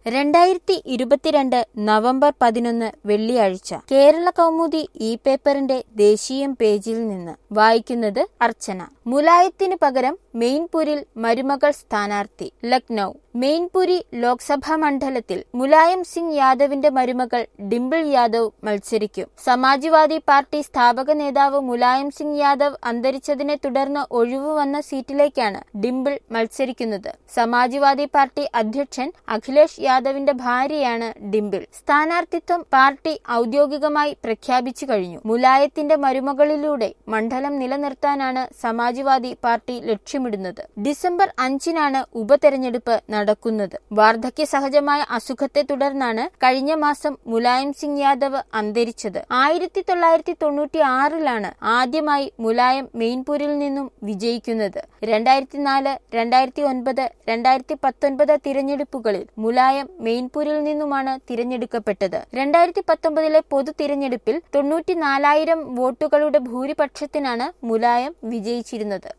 രണ്ടായിരത്തി ഇരുപത്തിരണ്ട് നവംബർ പതിനൊന്ന് വെള്ളിയാഴ്ച കേരള കൗമുദി ഇ പേപ്പറിന്റെ ദേശീയം പേജിൽ നിന്ന് വായിക്കുന്നത് അർച്ചന മുലായത്തിന് പകരം മെയിൻപുരിൽ മരുമകൾ സ്ഥാനാർത്ഥി ലക്നൌ മെയിൻപുരി ലോക്സഭാ മണ്ഡലത്തിൽ മുലായം സിംഗ് യാദവിന്റെ മരുമകൾ ഡിംപിൾ യാദവ് മത്സരിക്കും സമാജ്വാദി പാർട്ടി സ്ഥാപക നേതാവ് മുലായം സിംഗ് യാദവ് അന്തരിച്ചതിനെ തുടർന്ന് ഒഴിവ് വന്ന സീറ്റിലേക്കാണ് ഡിംപിൾ മത്സരിക്കുന്നത് സമാജ്വാദി പാർട്ടി അധ്യക്ഷൻ അഖിലേഷ് യാദവിന്റെ ഭാര്യയാണ് ഡിംപിൾ സ്ഥാനാർത്ഥിത്വം പാർട്ടി ഔദ്യോഗികമായി പ്രഖ്യാപിച്ചു കഴിഞ്ഞു മുലായത്തിന്റെ മരുമകളിലൂടെ മണ്ഡലം നിലനിർത്താനാണ് സമാജ്വാദി പാർട്ടി ലക്ഷ്യമിടുന്നത് ഡിസംബർ അഞ്ചിനാണ് ഉപതെരഞ്ഞെടുപ്പ് നടക്കുന്നത് വാർദ്ധക്യ സഹജമായ അസുഖത്തെ തുടർന്നാണ് കഴിഞ്ഞ മാസം മുലായം സിംഗ് യാദവ് അന്തരിച്ചത് ആയിരത്തി തൊള്ളായിരത്തി തൊണ്ണൂറ്റി ആറിലാണ് ആദ്യമായി മുലായം മെയിൻപൂരിൽ നിന്നും വിജയിക്കുന്നത് രണ്ടായിരത്തി നാല് രണ്ടായിരത്തി ഒൻപത് രണ്ടായിരത്തി പത്തൊൻപത് തിരഞ്ഞെടുപ്പുകളിൽ മുലായം മെയിൻപൂരിൽ നിന്നുമാണ് തിരഞ്ഞെടുക്കപ്പെട്ടത് രണ്ടായിരത്തി പത്തൊമ്പതിലെ പൊതു തിരഞ്ഞെടുപ്പിൽ തൊണ്ണൂറ്റിനാലായിരം വോട്ടുകളുടെ ഭൂരിപക്ഷത്തിനാണ് മുലായം വിജയിച്ചിരുന്നത്